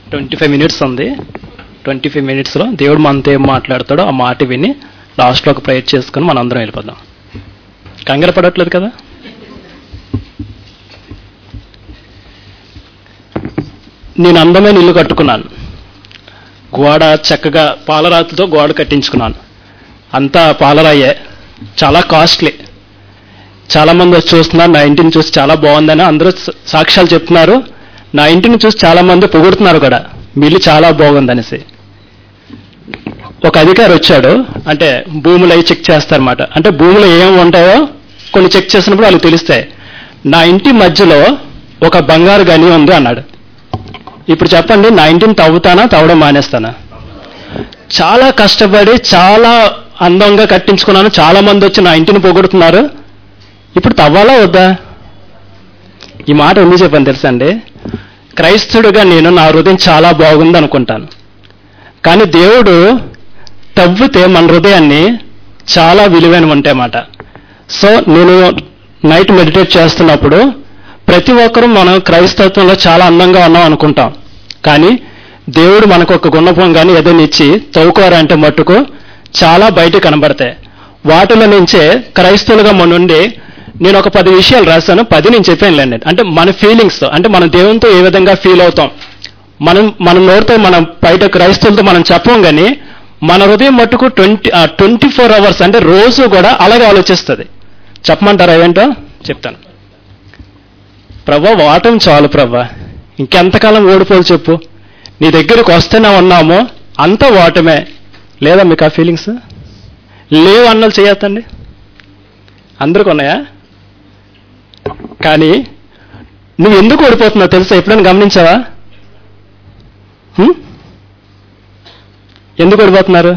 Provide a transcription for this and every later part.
Twenty five minutes ఉంది twenty five మినిట్స్లో దేవుడు మనతో ఏం మాట్లాడతాడో ఆ మాట విని లాస్ట్లో ఒక ప్రేయర్ చేసుకొని మనం అందరం వెళ్ళిపోదాం కంగారు పడట్లేదు కదా నేను అందమైన ఇల్లు కట్టుకున్నాను గోడ చక్కగా పాలరాతితో గోడ కట్టించుకున్నాను అంతా పాలరాయే చాలా కాస్ట్లీ చాలా మంది వచ్చి చూస్తున్నారు నా ఇంటిని చూసి చాలా బాగుందని అందరూ స- సాక్ష్యాలు చెప్తున్నారు నా ఇంటిని చూసి చాలా మంది పొగుడుతున్నారు కూడా మీ ఇల్లు చాలా బాగుందనేసి ఒక అధికారి వచ్చాడు అంటే భూములు అవి చెక్ చేస్తారన్నమాట అంటే భూములు ఏం ఉంటాయో కొన్ని చెక్ చేసినప్పుడు వాళ్ళకి తెలుస్తాయి నా ఇంటి మధ్యలో ఒక బంగారు గని ఉంది అన్నాడు ఇప్పుడు చెప్పండి నా ఇంటిని తవ్వుతానా తవ్వడం మానేస్తానా చాలా కష్టపడి చాలా అందంగా కట్టించుకున్నాను చాలా మంది వచ్చి నా ఇంటిని పొగుడుతున్నారు ఇప్పుడు తవ్వాలా వద్దా ఈ మాట ఎందుకు చెప్పాను తెలుసా అండి క్రైస్తవుడిగా నేను నా హృదయం చాలా బాగుంది అనుకుంటాను కానీ దేవుడు తవ్వితే మన హృదయాన్ని చాలా విలువైన ఉంటాయి మాట సో నేను నైట్ మెడిటేట్ చేస్తున్నప్పుడు ప్రతి ఒక్కరూ మనం క్రైస్తత్వంలో చాలా అందంగా ఉన్నాం అనుకుంటాం కానీ దేవుడు మనకు ఒక గుణపం కానీ ఏదైనా ఇచ్చి తవ్వుకోరంటే మట్టుకు చాలా బయట కనబడతాయి వాటిలో నుంచే క్రైస్తవులుగా మన నుండి నేను ఒక పది విషయాలు రాశాను పది నేను చెప్పానులేండి అంటే మన ఫీలింగ్స్ అంటే మన దేవునితో ఏ విధంగా ఫీల్ అవుతాం మనం మన నోటితో మనం బయట క్రైస్తవులతో మనం చెప్పం కానీ మన హృదయం మట్టుకు ట్వంటీ ట్వంటీ ఫోర్ అవర్స్ అంటే రోజు కూడా అలాగే ఆలోచిస్తుంది చెప్పమంటారా ఏంటో చెప్తాను ప్రభా వాటం చాలు ప్రభా ఇంకెంతకాలం ఓడిపోలు చెప్పు నీ దగ్గరికి వస్తేనే ఉన్నామో అంతా వాటమే లేదా మీకు ఆ ఫీలింగ్స్ లేవు అన్నలు చేయొద్దండి అందరికి ఉన్నాయా కానీ నువ్వు ఎందుకు ఓడిపోతున్నావు తెలుసా ఎప్పుడైనా గమనించావా హ్మ్? ఎందుకు ఓడిపోతున్నారు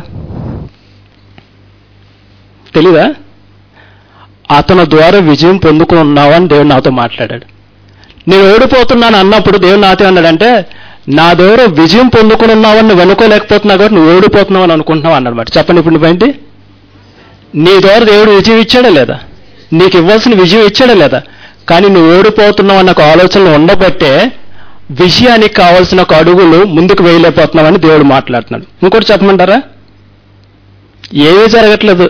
తెలీదా అతను ద్వారా విజయం పొందుకుని ఉన్నావు అని దేవుడు నాతో మాట్లాడాడు నేను ఓడిపోతున్నాను అన్నప్పుడు దేవుడు నాతో అన్నాడంటే నా దగ్గర విజయం పొందుకుని ఉన్నావని నువ్వు వెనుకోలేకపోతున్నావు కాబట్టి నువ్వు ఓడిపోతున్నావు అని అనుకుంటున్నావు అన్నమాట చెప్పండి ఇప్పుడు నువ్వేంటి నీ ద్వారా దేవుడు విజయం ఇచ్చాడా లేదా నీకు ఇవ్వాల్సిన విజయం ఇచ్చాడా లేదా కానీ నువ్వు ఓడిపోతున్నావు అన్న ఒక ఆలోచనలు ఉండబట్టే విజయానికి కావాల్సిన ఒక అడుగులు ముందుకు వేయలేకపోతున్నామని దేవుడు మాట్లాడుతున్నాడు ఇంకోటి చెప్పమంటారా ఏమీ జరగట్లేదు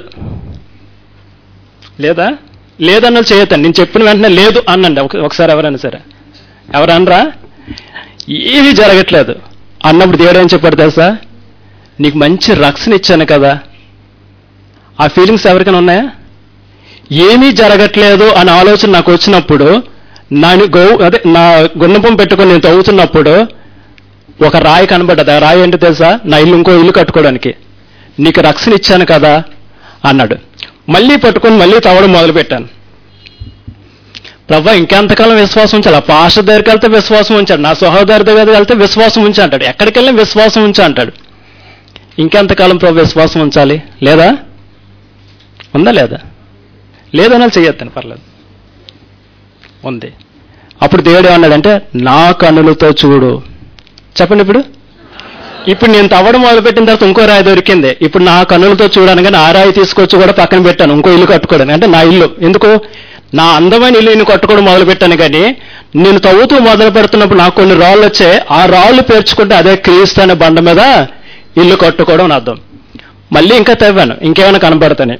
లేదా లేదన్నది చేయొద్దండి నేను చెప్పిన వెంటనే లేదు అనండి ఒక- ఒకసారి ఎవరైనా సరే ఎవరనరా ఏమీ జరగట్లేదు అన్నప్పుడు దేవుడు ఏం చెప్పాడు తెలుసా నీకు మంచి రక్షణ ఇచ్చాను కదా ఆ ఫీలింగ్స్ ఎవరికైనా ఉన్నాయా ఏమీ జరగట్లేదు అనే ఆలోచన నాకు వచ్చినప్పుడు నాని గో అదే నా గున్నపం పెట్టుకొని నేను తవ్వుతున్నప్పుడు ఒక రాయి కనబడ్డది ఆ రాయి ఏంటో తెలుసా నా ఇల్లు ఇంకో ఇల్లు కట్టుకోవడానికి నీకు రక్షణ ఇచ్చాను కదా అన్నాడు మళ్ళీ పట్టుకొని మళ్ళీ తవ్వడం మొదలు పెట్టాను ప్రభా ఇంకెంతకాలం విశ్వాసం ఉంచాలి ఆ పాష దగ్గరికి వెళ్తే విశ్వాసం ఉంచాడు నా సహోదరి దగ్గరికి వెళ్తే విశ్వాసం ఉంచి అంటాడు ఎక్కడికి వెళ్ళినా విశ్వాసం ఉంచి అంటాడు ఇంకెంతకాలం ప్రభు విశ్వాసం ఉంచాలి లేదా ఉందా లేదా లేదన్నా చెయ్యొద్దని పర్లేదు ఉంది అప్పుడు దేవుడు ఏమన్నాడంటే నా కన్నులతో చూడు చెప్పండి ఇప్పుడు ఇప్పుడు నేను తవ్వడం మొదలుపెట్టిన తర్వాత ఇంకో రాయి దొరికింది ఇప్పుడు నా కన్నులతో చూడనగానే ఆ రాయి తీసుకొచ్చి కూడా పక్కన పెట్టాను ఇంకో ఇల్లు కట్టుకోవడానికి అంటే నా ఇల్లు ఎందుకు నా అందమైన ఇల్లు నేను కట్టుకోవడం మొదలు పెట్టాను కానీ నేను తవ్వుతూ మొదలు పెడుతున్నప్పుడు నాకు కొన్ని రాళ్ళు వచ్చాయి ఆ రాళ్ళు పేర్చుకుంటే అదే క్రీస్తు అనే బండ మీద ఇల్లు కట్టుకోవడం అని అర్థం మళ్ళీ ఇంకా తవ్వాను ఇంకేమైనా కనబడతానే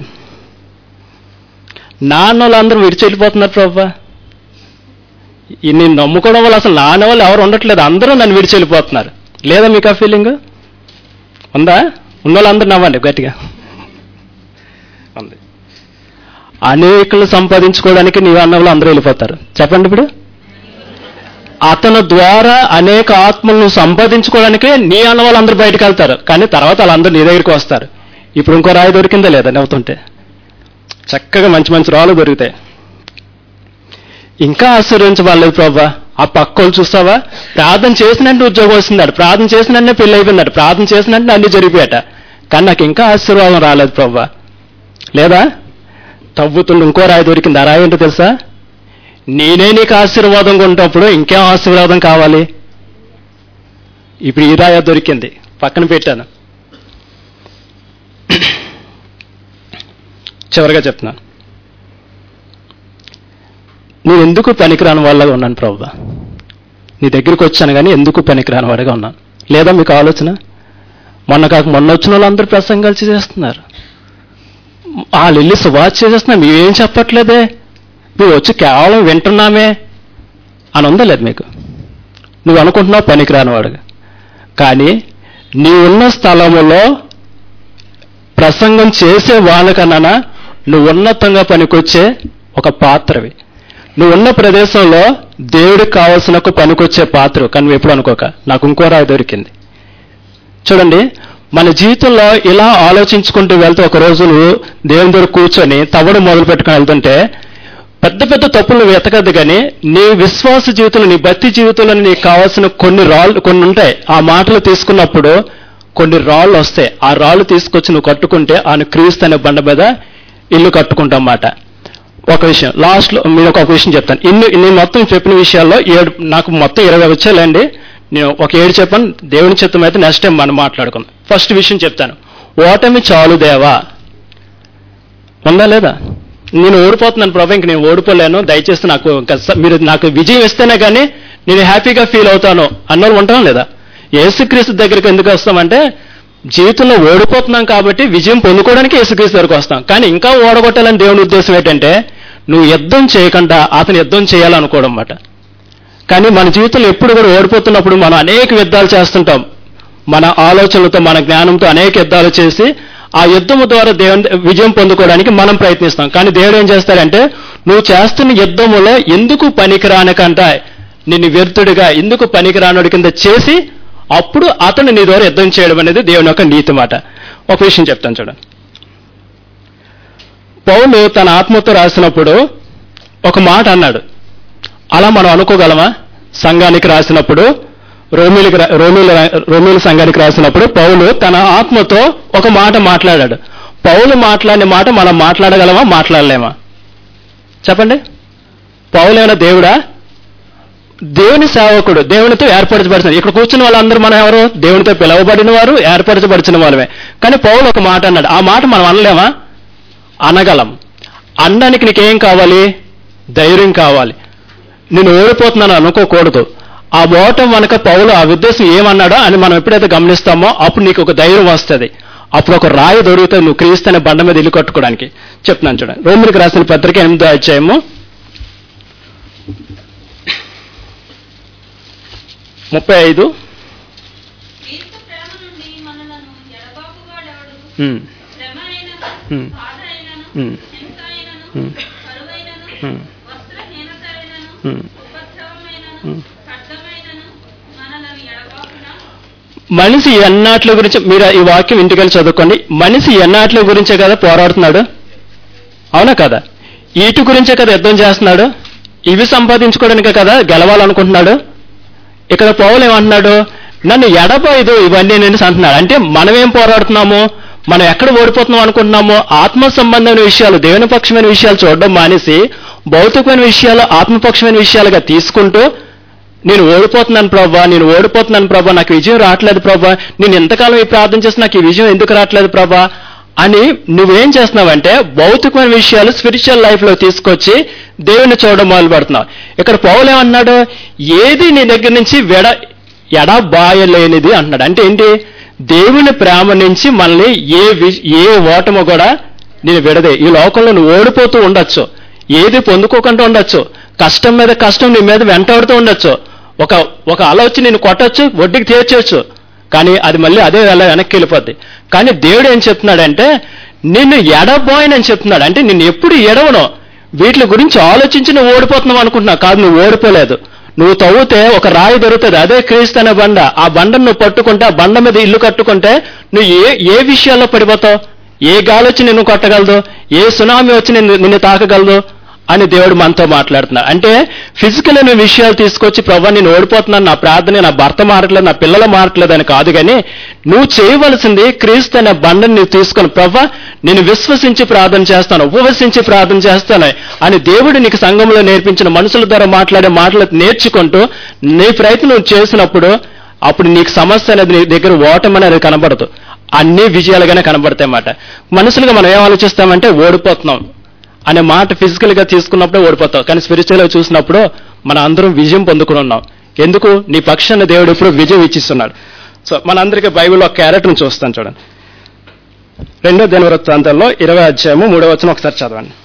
నాన్న వాళ్ళందరూ విడిచి వెళ్ళిపోతున్నారు ప్రభా ఈ నేను నమ్ముకోవడం వల్ల అసలు నాన్న వాళ్ళు ఎవరు ఉండట్లేదు అందరూ నన్ను విడిచి వెళ్ళిపోతున్నారు లేదా మీకు ఆ ఫీలింగ్ ఉందా ఉన్న వాళ్ళందరూ నవ్వండి గట్టిగా ఉంది అనేకులు సంపాదించుకోవడానికి నీ అన్న వాళ్ళు అందరూ వెళ్ళిపోతారు చెప్పండి ఇప్పుడు అతను ద్వారా అనేక ఆత్మలను సంపాదించుకోవడానికి నీ అన్న వాళ్ళందరూ బయటకు వెళ్తారు కానీ తర్వాత వాళ్ళందరూ నీ దగ్గరికి వస్తారు ఇప్పుడు ఇంకో రాయి దొరికిందా లేదా నవ్వుతుంటే చక్కగా మంచి మంచి రాళ్ళు దొరుకుతాయి ఇంకా ఆశ్చర్యించబడలేదు ప్రభా ఆ పక్కోళ్ళు చూస్తావా ప్రార్థన చేసినట్టు ఉద్యోగం వస్తుందట ప్రార్థన చేసినట్టే పెళ్లి అయిపోయిందట ప్రార్థన చేసినట్టు అన్ని జరిగిపోయాట కానీ నాకు ఇంకా ఆశీర్వాదం రాలేదు ప్రభా లేదా తవ్వుతుండు ఇంకో రాయి దొరికింది ఆ రాయి ఏంటో తెలుసా నేనే నీకు ఆశీర్వాదం కొంటప్పుడు ఇంకేం ఆశీర్వాదం కావాలి ఇప్పుడు ఈ రాయ దొరికింది పక్కన పెట్టాను చివరిగా చెప్తున్నాను నేను ఎందుకు పనికిరాని వాళ్ళగా ఉన్నాను ప్రభు నీ దగ్గరికి వచ్చాను కానీ ఎందుకు పనికిరాని వాడిగా ఉన్నాను లేదా మీకు ఆలోచన మొన్న కాక మొన్న వచ్చిన వాళ్ళందరూ ప్రసంగాలు చేస్తున్నారు వాళ్ళు వెళ్ళి సువాచ్ చేసేస్తున్నారు మేమేం చెప్పట్లేదే మేము వచ్చి కేవలం వింటున్నామే అని ఉందా లేదు మీకు నువ్వు అనుకుంటున్నావు పనికిరాని వాడుగా కానీ నీ ఉన్న స్థలములో ప్రసంగం చేసే వాళ్ళకన్నా నువ్వు ఉన్నతంగా పనికొచ్చే ఒక పాత్రవి నువ్వు ఉన్న ప్రదేశంలో దేవుడికి కావాల్సిన ఒక పనికొచ్చే పాత్ర కానీ నువ్వు ఎప్పుడు అనుకోక నాకు ఇంకో రాయి దొరికింది చూడండి మన జీవితంలో ఇలా ఆలోచించుకుంటూ వెళ్తూ ఒక రోజు నువ్వు దేవుని దగ్గర కూర్చొని తవ్వడం మొదలు పెట్టుకుని వెళ్తుంటే పెద్ద పెద్ద తప్పులు నువ్వు ఎతకద్దు కానీ నీ విశ్వాస జీవితంలో నీ భక్తి జీవితంలో నీకు కావాల్సిన కొన్ని రాళ్ళు కొన్ని ఉంటాయి ఆ మాటలు తీసుకున్నప్పుడు కొన్ని రాళ్ళు వస్తాయి ఆ రాళ్ళు తీసుకొచ్చి నువ్వు కట్టుకుంటే ఆయన క్రీస్తు అనే బండ మీద ఇల్లు కట్టుకుంటాం మాట ఒక విషయం లాస్ట్లో మీరు ఒక విషయం చెప్తాను ఇన్ని నేను మొత్తం చెప్పిన విషయాల్లో ఏడు నాకు మొత్తం ఇరవై వచ్చాయండి నేను ఒక ఏడు చెప్పాను దేవుని చిత్తం అయితే నెక్స్ట్ టైం మనం మాట్లాడుకుందాం ఫస్ట్ విషయం చెప్తాను ఓటమి చాలు దేవా ఉందా లేదా నేను ఓడిపోతున్నాను ప్రభా ఇంక నేను ఓడిపోలేను దయచేసి నాకు ఇంకా స- మీరు నాకు విజయం ఇస్తేనే కానీ నేను హ్యాపీగా ఫీల్ అవుతాను అన్నోళ్ళు ఉంటాం లేదా యేసుక్రీస్తు దగ్గరికి ఎందుకు వస్తామంటే జీవితంలో ఓడిపోతున్నాం కాబట్టి విజయం పొందుకోవడానికి యేసుక్రీస్తు దగ్గరికి వస్తాం కానీ ఇంకా ఓడగొట్టాలని దేవుని ఉద్దేశం ఏంటంటే నువ్వు యుద్ధం చేయకుండా అతను యుద్ధం చేయాలనుకోవడం అన్నమాట కానీ మన జీవితంలో ఎప్పుడు కూడా ఓడిపోతున్నప్పుడు మనం అనేక యుద్ధాలు చేస్తుంటాం మన ఆలోచనలతో మన జ్ఞానంతో అనేక యుద్ధాలు చేసి ఆ యుద్ధము ద్వారా దేవుని విజయం పొందుకోవడానికి మనం ప్రయత్నిస్తాం కానీ దేవుడు ఏం చేస్తాడంటే నువ్వు చేస్తున్న యుద్ధములో ఎందుకు పనికిరానికంట నిన్ను వ్యర్థుడిగా ఎందుకు పనికిరానుడి కింద చేసి అప్పుడు అతను నీ ద్వారా యుద్ధం చేయడం అనేది దేవుని యొక్క నీతి మాట ఒక విషయం చెప్తాను చూడండి పౌలు తన ఆత్మతో రాసినప్పుడు ఒక మాట అన్నాడు అలా మనం అనుకోగలమా సంఘానికి రాసినప్పుడు రోమిలికి రా- రోమిల రోమిల సంఘానికి రాసినప్పుడు పౌలు తన ఆత్మతో ఒక మాట మాట్లాడాడు పౌలు మాట్లాడిన మాట మనం మాట్లాడగలమా మాట్లాడలేమా చెప్పండి పౌలు ఏమైనా దేవుడా దేవుని సేవకుడు దేవునితో ఏర్పరచబడుతున్నారు ఇక్కడ కూర్చున్న వాళ్ళందరూ మనం ఎవరు దేవునితో పిలువబడిన వారు ఏర్పరచబడిన వాళ్ళమే కానీ పౌలు ఒక మాట అన్నాడు ఆ మాట మనం అనలేమా అనగలం అనడానికి నీకేం కావాలి ధైర్యం కావాలి నేను ఓడిపోతున్నాను అనుకోకూడదు ఆ ఓటం మనక పౌలు ఆ ఉద్దేశం ఏమన్నాడో అని మనం ఎప్పుడైతే గమనిస్తామో అప్పుడు నీకు ఒక ధైర్యం వస్తుంది అప్పుడు ఒక రాయి దొరుకుతుంది నువ్వు క్రీస్తు బండ మీద ఇల్లు కట్టుకోవడానికి చెప్తున్నాను చూడండి రోమిలికి రాసిన పత్రిక ఎనిమిదో అధ్యాయము ముప్పై ఐదు క్రీస్తు ప్రేమ నుండి మనలను ఎడబాపువాడెవడు? ఉమ్, శ్రమ అయినను, Hmm. బాధ అయినను, Hmm. హింస అయినను, Hmm. కరువైనను, Hmm. వస్త్రహీనత అయినను, Hmm. ఉపద్రవమైనను, Hmm. ఖడ్గమైనను మనలను ఎడబాపున మనిషి ఎన్నాట్ల గురించి మీరు ఈ వాక్యం ఇంటికెళ్ళి చదువుకోండి మనిషి ఎన్నాట్ల గురించే కదా పోరాడుతున్నాడు అవునా కదా ఈటి గురించే కదా యుద్ధం చేస్తున్నాడు ఇవి సంపాదించుకోవడానికే కదా గెలవాలనుకుంటున్నాడు ఇక్కడ పౌలు ఏమంటున్నాడు నన్ను ఎడబాయిదు ఇవన్నీ నేను అంటున్నాడు అంటే మనం ఏం పోరాడుతున్నాము మనం ఎక్కడ ఓడిపోతున్నాం అనుకుంటున్నామో ఆత్మ సంబంధమైన విషయాలు దేవుని పక్షమైన విషయాలు చూడడం మానేసి భౌతికమైన విషయాలు ఆత్మపక్షమైన విషయాలుగా తీసుకుంటూ నేను ఓడిపోతున్నాను ప్రభా నేను ఓడిపోతున్నాను ప్రభా నాకు విజయం రావట్లేదు ప్రభా నేను ఎంతకాలం ఈ ప్రార్థన చేసి నాకు ఈ విజయం ఎందుకు రావట్లేదు ప్రభా అని నువ్వేం చేస్తున్నావంటే భౌతికమైన విషయాలు స్పిరిచువల్ లైఫ్ లో తీసుకొచ్చి దేవుని చూడడం మొదలు పెడుతున్నావు ఇక్కడ పౌలు ఏమన్నాడు ఏది నీ దగ్గర నుంచి వెడ ఎడబాయలేనిది అంటున్నాడు అంటే ఏంటి దేవుని ప్రేమ నుంచి మనల్ని ఏ వి- ఏ ఓటము కూడా నేను విడదే ఈ లోకంలో నువ్వు ఓడిపోతూ ఉండొచ్చు ఏది పొందుకోకుండా ఉండొచ్చు కష్టం మీద కష్టం నీ మీద వెంటాడుతూ ఉండొచ్చు ఒక ఒక అల వచ్చి నేను కొట్టొచ్చు వడ్డీకి తీర్చవచ్చు కానీ అది మళ్ళీ అదే అలా వెనక్కి వెళ్ళిపోద్ది కానీ దేవుడు ఏం చెప్తున్నాడంటే నిన్ను ఎడబోయనని చెప్తున్నాడు అంటే నిన్ను ఎప్పుడు ఎడవను వీటి గురించి ఆలోచించి నువ్వు ఓడిపోతున్నావు అనుకుంటున్నావు కాదు నువ్వు ఓడిపోలేదు నువ్వు తవ్వుతే ఒక రాయి దొరుకుతుంది అదే క్రీస్తు అనే బండ ఆ బండను నువ్వు పట్టుకుంటే ఆ బండ మీద ఇల్లు కట్టుకుంటే నువ్వు ఏ ఏ విషయాల్లో పడిపోతావు ఏ గాలి వచ్చి నిన్ను కొట్టగలదు ఏ సునామీ వచ్చి నిన్ను నిన్ను తాకగలదు అని దేవుడు మనతో మాట్లాడుతున్నాడు అంటే ఫిజికల్ అనే విషయాలు తీసుకొచ్చి ప్రభా నేను ఓడిపోతున్నాను నా ప్రార్థన నా భర్త మారట్లేదు నా పిల్లలు మారట్లేదు అని కాదు కానీ నువ్వు చేయవలసింది క్రీస్తు అనే బండని నువ్వు తీసుకొని ప్రభా నేను విశ్వసించి ప్రార్థన చేస్తాను ఉపవసించి ప్రార్థన చేస్తాను అని దేవుడు నీకు సంఘంలో నేర్పించిన మనుషుల ద్వారా మాట్లాడే మాటలు నేర్చుకుంటూ నీ ప్రయత్నం నువ్వు చేసినప్పుడు అప్పుడు నీకు సమస్య అనేది నీ దగ్గర ఓటమి అనేది కనబడదు అన్ని విజయాలుగానే కనబడతాయి అన్నమాట మనుషులుగా మనం ఏం ఆలోచిస్తామంటే ఓడిపోతున్నాం అనే మాట ఫిజికల్ గా తీసుకున్నప్పుడే ఓడిపోతాం కానీ స్పిరిచువల్ గా చూసినప్పుడు మన అందరం విజయం పొందుకుని ఉన్నాం ఎందుకు నీ పక్షాన దేవుడు ఎప్పుడు విజయం ఇచ్చిస్తున్నాడు సో మనందరికీ బైబిల్లో ఒక క్యారెక్టర్ని చూస్తాను చూడండి రెండో దినవృత్తాంతాల్లో ఇరవై అధ్యాయము మూడో వచ్చిన ఒకసారి చదవండి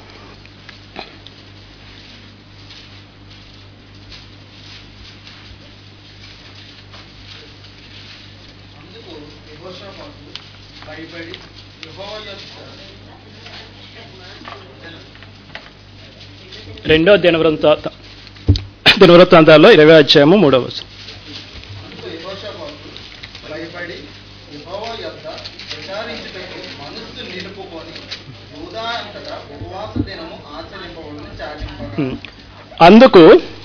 అందుకు యెహోషాపాతు భయపడి యెహోవా యొక్క రెండో దినవృత్త దినవృత్తాంతాల్లో ఇరవై అధ్యాయము మూడో వచ్చిన అందుకు యెహోషాపాతు భయపడి యెహోవా యొక్క విచారించుటకు మనస్సు నిలుపుకొని యూదా అంతటా ఉపవాస దినము ఆచరింపవలని చాటింపగా ఉమ్. అందుకు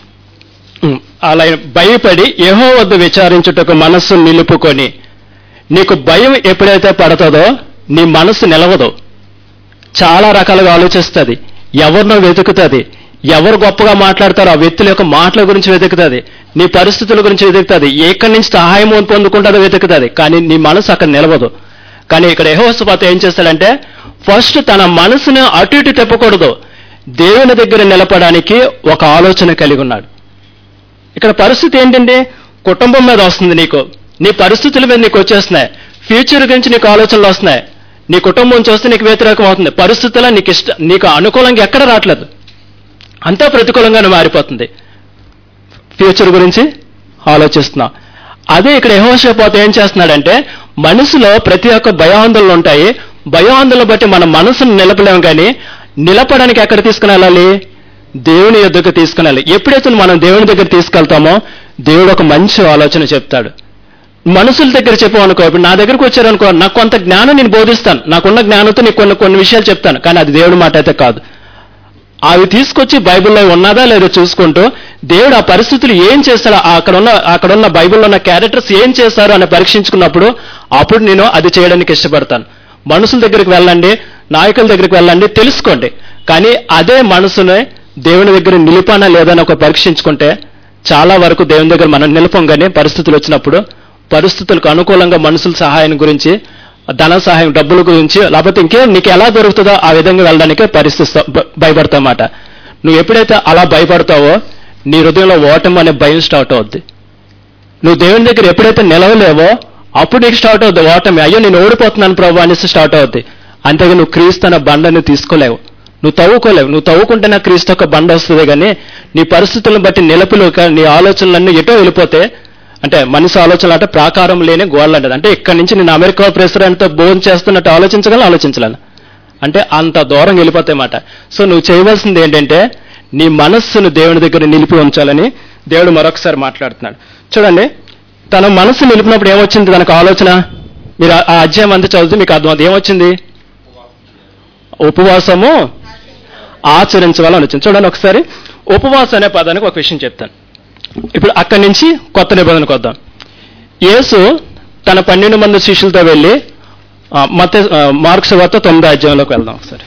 ఉమ్, అలా భయపడి ఏహో వద్ద విచారించుటకు మనస్సు నిలుపుకొని నీకు భయం ఎప్పుడైతే పడుతుందో నీ మనస్సు నిలవదు చాలా రకాలుగా ఆలోచిస్తుంది ఎవరినో వెతుకుతుంది ఎవరు గొప్పగా మాట్లాడతారో ఆ వ్యక్తుల యొక్క మాటల గురించి వెతుకుతుంది నీ పరిస్థితుల గురించి వెతుకుతుంది ఎక్కడి నుంచి సహాయం పొందుకుంటుందో వెతుకుతుంది కానీ నీ మనసు అక్కడ నిలవదు కానీ ఇక్కడ యెహోషాపాతు ఏం చేస్తాడంటే ఫస్ట్ తన మనసును అటు ఇటు తిప్పకూడదు దేవుని దగ్గర నిలపడానికి ఒక ఆలోచన కలిగి ఉన్నాడు ఇక్కడ పరిస్థితి ఏంటండి కుటుంబం మీద వస్తుంది నీకు నీ పరిస్థితుల మీద నీకు వచ్చేస్తున్నాయి ఫ్యూచర్ గురించి నీకు ఆలోచనలు వస్తున్నాయి నీ కుటుంబం చూస్తే నీకు వ్యతిరేకం అవుతుంది పరిస్థితుల్లో నీకు ఇష్ట నీకు అనుకూలంగా ఎక్కడ రావట్లేదు అంతా ప్రతికూలంగానే మారిపోతుంది ఫ్యూచర్ గురించి ఆలోచిస్తున్నాం అదే ఇక్కడ యహోషపోతే ఏం చేస్తున్నాడంటే మనసులో ప్రతి ఒక్క భయాందోళనలు ఉంటాయి భయాందోళన బట్టి మన మనసును నిలపలేము కానీ నిలపడానికి ఎక్కడ తీసుకుని వెళ్ళాలి దేవుని యొద్దకు తీసుకుని వెళ్ళాలి ఎప్పుడైతే మనం దేవుని దగ్గర తీసుకెళ్తామో దేవుడు ఒక మంచి ఆలోచన చెప్తాడు మనుషుల దగ్గర చెప్పామనుకో ఇప్పుడు నా దగ్గరకు వచ్చారనుకో నాకు కొంత జ్ఞానం నేను బోధిస్తాను నాకున్న జ్ఞానంతో నీకు కొన్ని కొన్ని విషయాలు చెప్తాను కానీ అది దేవుడి మాట అయితే కాదు అవి తీసుకొచ్చి బైబిల్లో ఉన్నదా లేదో చూసుకుంటూ దేవుడు ఆ పరిస్థితులు ఏం చేస్తాడో అక్కడ ఉన్న అక్కడ ఉన్న బైబిల్లో ఉన్న క్యారెక్టర్స్ ఏం చేస్తారో అని పరీక్షించుకున్నప్పుడు అప్పుడు నేను అది చేయడానికి ఇష్టపడతాను మనుషుల దగ్గరికి వెళ్ళండి నాయకుల దగ్గరికి వెళ్ళండి తెలుసుకోండి కానీ అదే మనసునే దేవుని దగ్గర నిలిపానా లేదని ఒక పరీక్షించుకుంటే చాలా వరకు దేవుని దగ్గర మనం నిలపంగానే పరిస్థితులు వచ్చినప్పుడు పరిస్థితులకు అనుకూలంగా మనుషుల సహాయం గురించి ధన సహాయం డబ్బుల గురించి లేకపోతే ఇంకేం నీకు ఎలా దొరుకుతుందో ఆ విధంగా వెళ్ళడానికే పరిస్థితి భయపడతామాట నువ్వు ఎప్పుడైతే అలా భయపడతావో నీ హృదయంలో ఓటమి అనే భయం స్టార్ట్ అవుద్ది నువ్వు దేవుని దగ్గర ఎప్పుడైతే నిలవలేవో అప్పుడు నీకు స్టార్ట్ అవుద్ది ఓటమి అయ్యో నేను ఓడిపోతున్నాను ప్రభు అనేసి స్టార్ట్ అవుద్ది అంతేగా నువ్వు క్రీస్తు అన్న బండని తీసుకోలేవు నువ్వు తవ్వుకోలేవు నువ్వు తవ్వుకుంటేనే క్రీస్తు యొక్క బండ వస్తుంది కానీ నీ పరిస్థితులను బట్టి నిలపలేక నీ ఆలోచనలన్నీ ఎటో వెళ్ళిపోతే అంటే మనిషి ఆలోచనలు అంటే ప్రాకారం లేని గోడలు అంటది అంటే ఇక్కడి నుంచి నేను అమెరికా ప్రెసిడెంట్తో భోజనం చేస్తున్నట్టు ఆలోచించగలను ఆలోచించలేను అంటే అంత దూరం వెళ్ళిపోతాయి మాట సో నువ్వు చేయవలసింది ఏంటంటే నీ మనస్సును దేవుని దగ్గర నిలిపి ఉంచాలని దేవుడు మరొకసారి మాట్లాడుతున్నాడు చూడండి తన మనస్సు నిలిపినప్పుడు ఏమొచ్చింది తనకు ఆలోచన మీరు ఆ- ఆ అధ్యాయం అంతా చదివితే మీకు అర్థమవుతుంది ఏమొచ్చింది ఉపవాసము ఆచరించవాలని వచ్చింది చూడండి ఒకసారి ఉపవాసం అనే పదానికి ఒక విషయం చెప్తాను ఇప్పుడు అక్కడి నుంచి కొత్త నిబంధనకు వద్దాం యేసు తన పన్నెండు మంది శిష్యులతో వెళ్ళి ఆ, మత ఆ, మార్క్స్ వార్త తొమ్మిది అధ్యాయంలోకి వెళ్దాం ఒకసారి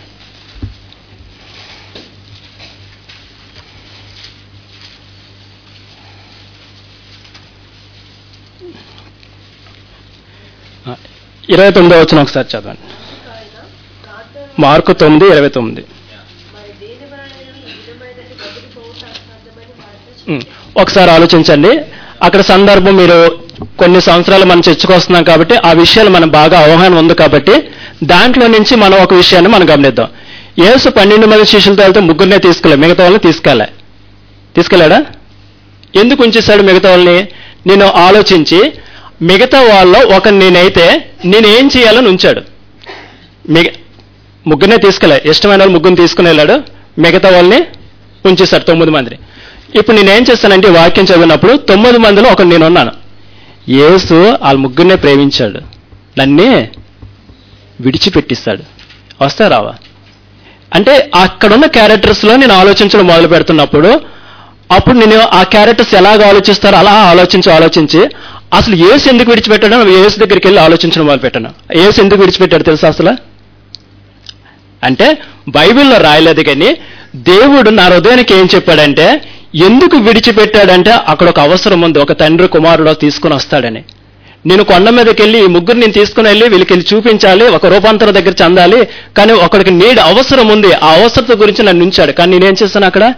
ఆ, ఇరవై తొమ్మిదో వచ్చిన ఒకసారి చదవండి మార్కు తొమ్మిది ఇరవై తొమ్మిది మరి దేని వలనైనా ఈ విధమైనది బదులు పోవుట అసాధ్యమని వారితో ఉమ్, ఒకసారి ఆలోచించండి అక్కడ సందర్భం మీరు కొన్ని సంవత్సరాలు మనం చర్చకొస్తున్నాం కాబట్టి ఆ విషయాలు మనం బాగా అవగాహన ఉంది కాబట్టి దాంట్లో నుంచి మనం ఒక విషయాన్ని మనం గమనిద్దాం యేసు పన్నెండు మంది శిష్యులతో వెళ్తే ముగ్గురినే తీసుకెళ్ళా మిగతా వాళ్ళని తీసుకెళ్ళా తీసుకెళ్ళాడా ఎందుకు ఉంచేశాడు మిగతా వాళ్ళని నేను ఆలోచించి మిగతా వాళ్ళలో ఒక నేనైతే నేనేం చేయాలని ఉంచాడు మిగ ముగ్గురినే తీసుకెళ్ళా ఇష్టమైన వాళ్ళు ముగ్గురిని తీసుకుని వెళ్ళాడు మిగతా వాళ్ళని ఉంచేశాడు తొమ్మిది మందిని ఇప్పుడు నేనేం చేస్తానంటే ఈ వాక్యం చదివినప్పుడు తొమ్మిది మందిలో ఒక నేను ఉన్నాను యేసు వాళ్ళ ముగ్గురినే ప్రేమించాడు నన్నే విడిచిపెట్టిస్తాడు వస్తా రావా అంటే అక్కడున్న క్యారెక్టర్స్లో నేను ఆలోచించడం మొదలు పెడుతున్నప్పుడు అప్పుడు నేను ఆ క్యారెక్టర్స్ ఎలాగ ఆలోచిస్తారో అలా ఆలోచించి ఆలోచించి అసలు ఏసు ఎందుకు విడిచిపెట్టాడో ఏసు దగ్గరికి వెళ్ళి ఆలోచించడం మొదలు పెట్టాను ఏసు ఎందుకు విడిచిపెట్టాడు తెలుసా అసలు అంటే బైబిల్లో రాయలేదు కానీ దేవుడు నా హృదయానికి ఏం చెప్పాడంటే ఎందుకు విడిచిపెట్టాడంటే అక్కడ ఒక అవసరం ఉంది ఒక తండ్రి కుమారుడు తీసుకుని వస్తాడని నేను కొండ మీదకి వెళ్ళి ఈ ముగ్గురు నేను తీసుకుని వెళ్ళి వీళ్ళకి వెళ్ళి చూపించాలి ఒక రూపాంతరం దగ్గర చెందాలి కానీ ఒకడికి నీడ్ అవసరం ఉంది ఆ అవసరత గురించి నన్ను ఉంచాడు కానీ నేనేం చేశాను అక్కడ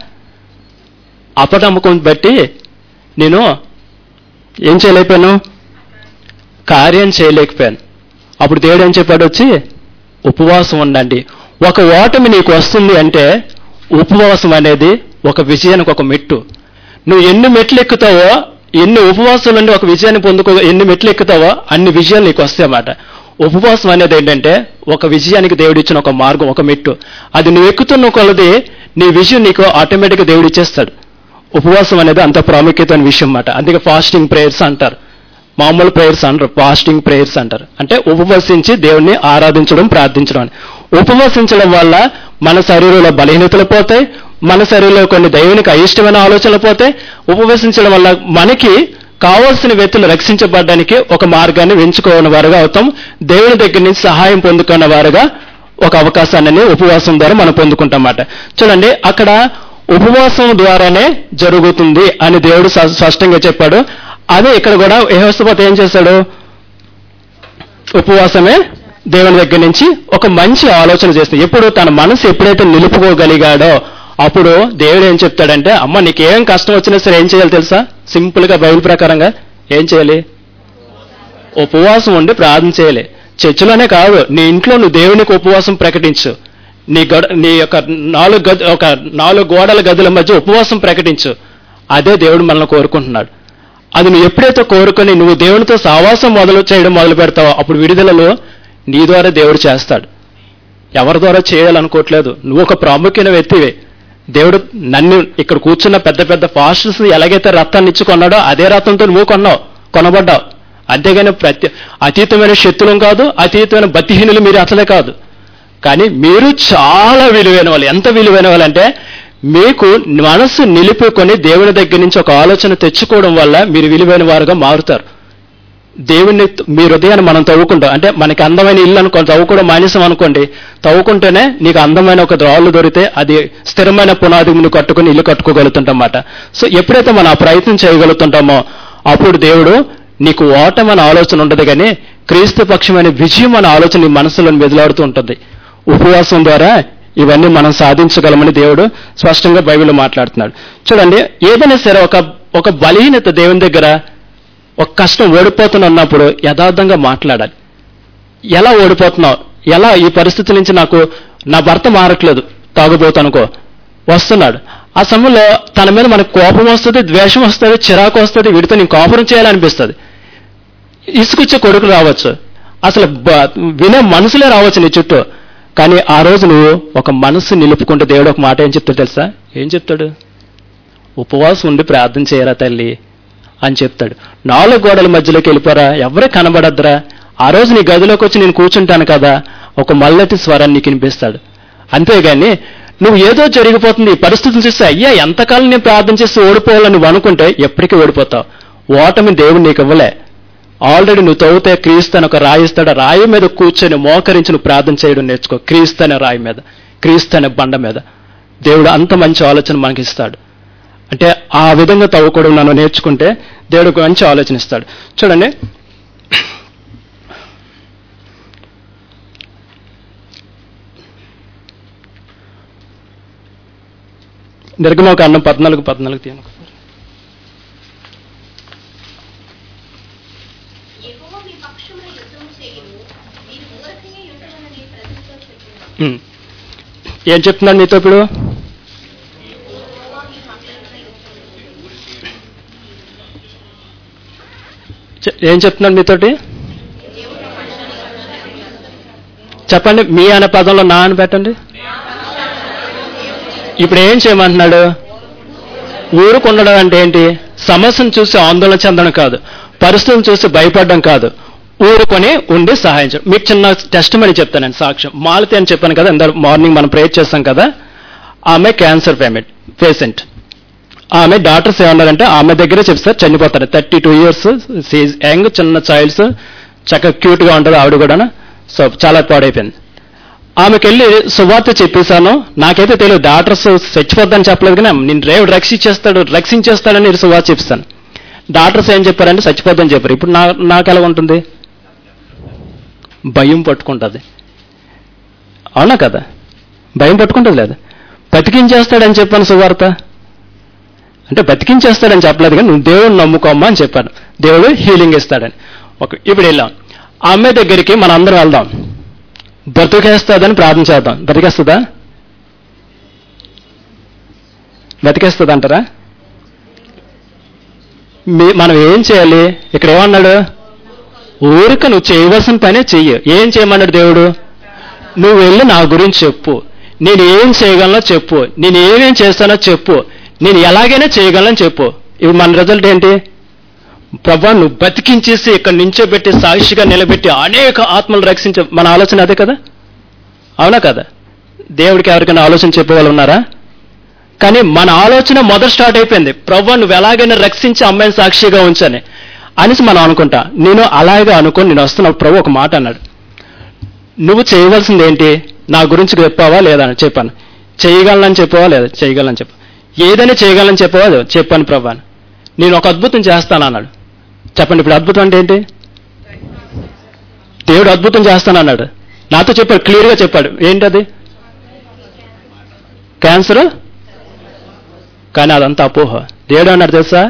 అపనమ్మకం బట్టి నేను ఏం చేయలేకపోయాను కార్యం చేయలేకపోయాను అప్పుడు దేవుడు ఏం చెప్పాడు వచ్చి ఉపవాసం ఉండండి ఒక ఓటమి నీకు వస్తుంది అంటే ఉపవాసం అనేది ఒక విజయానికి ఒక మెట్టు నువ్వు ఎన్ని మెట్లు ఎక్కుతావో ఎన్ని ఉపవాసాలు నుండి ఒక విజయాన్ని పొందుకో ఎన్ని మెట్లు ఎక్కుతావో అన్ని విజయాలు నీకు వస్తాయన్నమాట ఉపవాసం అనేది ఏంటంటే ఒక విజయానికి దేవుడు ఇచ్చిన ఒక మార్గం ఒక మెట్టు అది నువ్వు ఎక్కుతున్న కొలది నీ విజయం నీకు ఆటోమేటిక్గా దేవుడు ఇచ్చేస్తాడు ఉపవాసం అనేది అంత ప్రాముఖ్యతమైన విషయం అన్నమాట అందుకే ఫాస్టింగ్ ప్రేయర్స్ అంటారు మామూలు ప్రేయర్స్ అంటారు ఫాస్టింగ్ ప్రేయర్స్ అంటారు అంటే ఉపవసించి దేవుణ్ణి ఆరాధించడం ప్రార్థించడం అని ఉపవసించడం వల్ల మన శరీరంలో బలహీనతలు పోతాయి మన శరీరంలో కొన్ని దైవానికి అయిష్టమైన ఆలోచనలు పోతాయి ఉపవసించడం వల్ల మనకి కావాల్సిన వ్యక్తులు రక్షించబడడానికి ఒక మార్గాన్ని ఎంచుకోని వారుగా అవుతాం దేవుని దగ్గర నుంచి సహాయం పొందుకున్న వారుగా ఒక అవకాశాన్ని ఉపవాసం ద్వారా మనం పొందుకుంటామన్నమాట చూడండి అక్కడ ఉపవాసం ద్వారానే జరుగుతుంది అని దేవుడు స్ప- స్పష్టంగా చెప్పాడు అదే ఇక్కడ కూడా యహోస్తపతి ఏం చేశాడు ఉపవాసమే దేవుని దగ్గర నుంచి ఒక మంచి ఆలోచన చేస్తుంది ఎప్పుడు తన మనసు ఎప్పుడైతే నిలుపుకోగలిగాడో అప్పుడు దేవుడు ఏం చెప్తాడంటే అమ్మ నీకు ఏం కష్టం వచ్చినా సరే ఏం చేయాలి తెలుసా సింపుల్ గా బైబిల్ ప్రకారంగా ఏం చేయాలి ఉపవాసం ఉండి ప్రార్థన చేయాలి చర్చిలోనే కాదు నీ ఇంట్లో నువ్వు దేవునికి ఉపవాసం ప్రకటించు నీ గడ నీ యొక్క నాలుగు గది ఒక నాలుగు గోడల గదుల మధ్య ఉపవాసం ప్రకటించు అదే దేవుడు మనల్ని కోరుకుంటున్నాడు అది నువ్వు ఎప్పుడైతే కోరుకొని నువ్వు దేవునితో సావాసం మొదలు చేయడం మొదలు పెడతావో అప్పుడు విడుదలలో నీ ద్వారా దేవుడు చేస్తాడు ఎవరి ద్వారా చేయాలనుకోవట్లేదు నువ్వు ఒక ప్రాముఖ్యమైన వ్యక్తివే దేవుడు నన్ను ఇక్కడ కూర్చున్న పెద్ద పెద్ద ఫాస్టర్స్ ఎలాగైతే రథాన్ని ఇచ్చి కొన్నాడో అదే రథంతో నువ్వు కొన్నావు కొనబడ్డావు అంతేగాని ప్రతి అతీతమైన శక్తులం కాదు అతీతమైన బతిహీనులు మీరు అసలే కాదు కానీ మీరు చాలా విలువైన వాళ్ళు ఎంత విలువైన వాళ్ళంటే మీకు మనస్సు నిలుపుకొని దేవుని దగ్గర నుంచి ఒక ఆలోచన తెచ్చుకోవడం వల్ల మీరు విలువైన వారుగా మారుతారు దేవుని మీ హృదయాన్ని మనం తవ్వుకుంటాం అంటే మనకి అందమైన ఇల్లు అనుకో తవ్వుకోవడం మానేసాం అనుకోండి తవ్వుకుంటేనే నీకు అందమైన ఒక రాళ్ళు దొరికితే అది స్థిరమైన పునాది నువ్వు కట్టుకుని ఇల్లు కట్టుకోగలుగుతుంటామాట సో ఎప్పుడైతే మనం ఆ ప్రయత్నం చేయగలుగుతుంటామో అప్పుడు దేవుడు నీకు ఓటమని ఆలోచన ఉండదు కానీ క్రీస్తు పక్షమైన విజయం అనే ఆలోచన నీ మనసులో మెదిలాడుతూ ఉంటుంది ఉపవాసం ద్వారా ఇవన్నీ మనం సాధించగలమని దేవుడు స్పష్టంగా బైబిల్లో మాట్లాడుతున్నాడు చూడండి ఏదైనా సరే ఒక ఒక బలహీనత దేవుని దగ్గర ఒక కష్టం ఓడిపోతున్నప్పుడు యథార్థంగా మాట్లాడాలి ఎలా ఓడిపోతున్నావు ఎలా ఈ పరిస్థితి నుంచి నాకు నా భర్త మారట్లేదు తాగుబోతనుకో వస్తున్నాడు ఆ సమయంలో తన మీద మనకు కోపం వస్తుంది ద్వేషం వస్తుంది చిరాకు వస్తుంది వీడితో నేను కోపం చేయాలనిపిస్తుంది ఇసుకొచ్చే కొడుకు రావచ్చు అసలు బ- వినే మనసులే రావచ్చు నీ చుట్టూ కానీ ఆ రోజు నువ్వు ఒక మనసు నిలుపుకుంటే దేవుడు ఒక మాట ఏం చెప్తాడు తెలుసా ఏం చెప్తాడు ఉపవాసం ఉండి ప్రార్థన చేయరా తల్లి అని చెప్తాడు నాలుగు గోడల మధ్యలోకి వెళ్ళిపోరా ఎవరే కనబడద్దురా ఆ రోజు నీ గదిలోకి వచ్చి నేను కూర్చుంటాను కదా ఒక మల్లటి స్వరాన్ని నీకు వినిపిస్తాడు అంతేగాని నువ్వు ఏదో జరిగిపోతుంది ఈ పరిస్థితులు చూస్తే అయ్యా ఎంతకాలం నేను ప్రార్థన చేసి ఓడిపోవాలని నువ్వు అనుకుంటే ఎప్పటికీ ఓడిపోతావు ఓటమి దేవుడు నీకు ఇవ్వలే ఆల్రెడీ నువ్వు తవ్వుతే క్రీస్తు అని ఒక రాయి ఇస్తాడు ఆ రాయి మీద కూర్చొని మోకరించి నువ్వు ప్రార్థన చేయడం నేర్చుకో క్రీస్తు అనే రాయి మీద క్రీస్తు అనే బండ మీద దేవుడు అంత మంచి ఆలోచన మనకి ఇస్తాడు అంటే ఆ విధంగా తవ్వుకోవడం నన్ను నేర్చుకుంటే దేవుడు ఒక మంచి ఆలోచన ఇస్తాడు చూడండి నిర్గమకాండం పద్నాలుగు పద్నాలుగు తీయను యెహోవా మీ పక్షమున యుద్ధము చేయును మీరు ఊరకనే యుద్ధమని ప్రజలతో చెప్పిన ఉమ్. ఏం చెప్తున్నాడు మీతో ఇప్పుడు యెహోవా మీ పక్షమున యుద్ధము చె- ఏం చెప్తున్నాడు మీతోటి చెప్పండి మీ అనే పదంలో నా అని పెట్టండి ఇప్పుడు ఏం చేయమంటున్నాడు ఊరుకుండడం అంటే ఏంటి సమస్యను చూసి ఆందోళన చెందడం కాదు పరిస్థితులను చూసి భయపడడం కాదు ఊరుకొని ఉండి సహాయం చేయడం మీకు చిన్న టెస్ట్ మని చెప్తాను సాక్ష్యం మాలతి అని చెప్పాను కదా ఇందాక మార్నింగ్ మనం ప్రేర్ చేస్తాం కదా ఆమె క్యాన్సర్ పేమెంట్ పేషెంట్ ఆమె డాక్టర్స్ ఏమన్నారంటే ఆమె దగ్గరే చెప్తారు చనిపోతారు థర్టీ టూ ఇయర్స్ యంగ్ చిన్న చైల్డ్స్ చక్కగా క్యూట్ గా ఉంటుంది ఆవిడ కూడా సో చాలా పాడైపోయింది ఆమెకి వెళ్ళి సువార్త చెప్పేశాను నాకైతే తెలియదు డాక్టర్స్ చచ్చిపోద్దని చెప్పలేదు కానీ నేను రేవుడు రక్షించేస్తాడు రక్షించేస్తాడని నేను సువార్త చెప్పాను డాక్టర్స్ ఏం చెప్పారంటే చచ్చిపోద్దని చెప్పారు ఇప్పుడు నా నాకు ఎలా ఉంటుంది భయం పట్టుకుంటుంది అవునా కదా భయం పట్టుకుంటుంది లేదా బతికించేస్తాడని చెప్పాను సువార్త అంటే బతికించేస్తాడని చెప్పలేదు కానీ నువ్వు దేవుడు నమ్ముకోమ్మా అని చెప్పాను దేవుడు హీలింగ్ ఇస్తాడని ఒక ఇప్పుడు వెళ్ళాం ఆ అమ్మాయి దగ్గరికి మన అందరం వెళ్దాం బ్రతికేస్తుందని ప్రార్థన చేద్దాం బ్రతికేస్తుందా బ్రతికేస్తుంది అంటారా మీ మనం ఏం చేయాలి ఇక్కడ ఏమన్నాడు ఊరిక నువ్వు చేయవలసిన పనే చెయ్యి ఏం చేయమన్నాడు దేవుడు నువ్వు వెళ్ళి నా గురించి చెప్పు నేను ఏం చేయగలనో చెప్పు నేను ఏమేం చేస్తానో చెప్పు నేను ఎలాగైనా చేయగలను చెప్పు ఇప్పుడు మన రిజల్ట్ ఏంటి ప్రభా నువ్వు బతికించేసి ఇక్కడ నించోబెట్టి సాక్షిగా నిలబెట్టి అనేక ఆత్మలు రక్షించ మన ఆలోచన అదే కదా అవునా కదా దేవుడికి ఎవరికైనా ఆలోచన చెప్పేవాళ్ళు ఉన్నారా కానీ మన ఆలోచన మొదట స్టార్ట్ అయిపోయింది ప్రభు నువ్వు ఎలాగైనా రక్షించి అమ్మాయిని సాక్షిగా ఉంచని అనేసి మనం అనుకుంటా నేను అలాగే అనుకొని నేను వస్తున్నా ప్రభు ఒక మాట అన్నాడు నువ్వు చేయవలసింది ఏంటి నా గురించి చెప్పావా లేదా అని చెప్పాను చేయగలనని చెప్పావా లేదా చేయగలనని చెప్పా ఏదైనా చేయగలనని చెప్పావా లేదా చెప్పాను ప్రభు అని నేను ఒక అద్భుతం చేస్తాను అన్నాడు చెప్పండి ఇప్పుడు అద్భుతం అంటే ఏంటి దేవుడు అద్భుతం చేస్తాను అన్నాడు నాతో చెప్పాడు క్లియర్గా చెప్పాడు ఏంటది క్యాన్సర్ కానీ అదంతా అపోహ దేవుడు అన్నాడు తెలుసా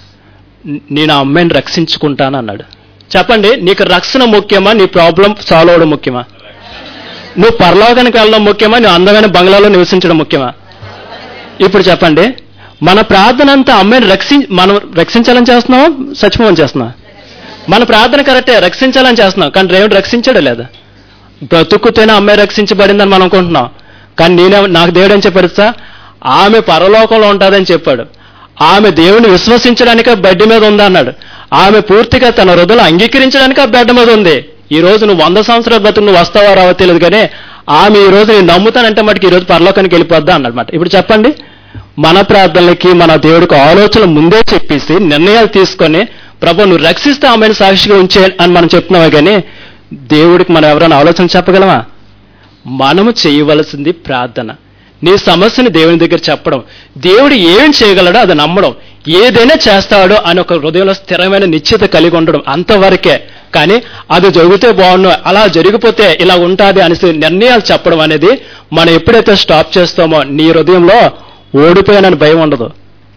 నేను ఆ అమ్మాయిని రక్షించుకుంటాను అన్నాడు చెప్పండి నీకు రక్షణ ముఖ్యమా నీ ప్రాబ్లం సాల్వ్ అవ్వడం ముఖ్యమా నువ్వు పరలోకానికి వెళ్ళడం ముఖ్యమా నువ్వు అందమైన బంగ్లాలో నివసించడం ముఖ్యమా ఇప్పుడు చెప్పండి మన ప్రార్థన అంతా అమ్మాయిని రక్షి మనం రక్షించాలని చేస్తున్నావా చచ్చిపోవని చేస్తున్నావా మన ప్రార్థన కరెక్టే రక్షించాలని చేస్తున్నాం కానీ దేవుడు రక్షించాడు లేదా బ్రతుకుతేనే అమ్మాయి రక్షించబడిందని మనం అనుకుంటున్నాం కానీ నేనే నాకు దేవుడు ఏం చెప్పాడు సార్ ఆమె పరలోకంలో ఉంటుందని చెప్పాడు ఆమె దేవుని విశ్వసించడానికి ఆ బెడ్ మీద ఉంది అన్నాడు ఆమె పూర్తిగా తన హృదయలు అంగీకరించడానికి ఆ బెడ్ మీద ఉంది ఈ రోజు నువ్వు వంద సంవత్సరాల బతుకు నువ్వు వస్తావా రావో తెలియదు కానీ ఆమె ఈ రోజు నేను నమ్ముతానంటే మటుకు ఈ రోజు పరలోకానికి వెళ్ళిపోద్దా అన్నమాట ఇప్పుడు చెప్పండి మన ప్రార్థనలకి మన దేవుడికి ఆలోచనలు ముందే చెప్పేసి నిర్ణయాలు తీసుకొని ప్రభు నువ్వు రక్షిస్తే ఆమెను సాక్షిగా ఉంచే అని మనం చెప్తున్నావా కానీ దేవుడికి మనం ఎవరైనా ఆలోచన చెప్పగలమా మనము చేయవలసింది ప్రార్థన నీ సమస్యని దేవుని దగ్గర చెప్పడం దేవుడు ఏం చేయగలడో అది నమ్మడం ఏదైనా చేస్తాడో అని ఒక హృదయంలో స్థిరమైన నిశ్చిత కలిగి ఉండడం అంతవరకే కానీ అది జరిగితే బాగుండు అలా జరిగిపోతే ఇలా ఉంటుంది అనేసి నిర్ణయాలు చెప్పడం అనేది మనం ఎప్పుడైతే స్టాప్ చేస్తామో నీ హృదయంలో ఓడిపోయానని భయం ఉండదు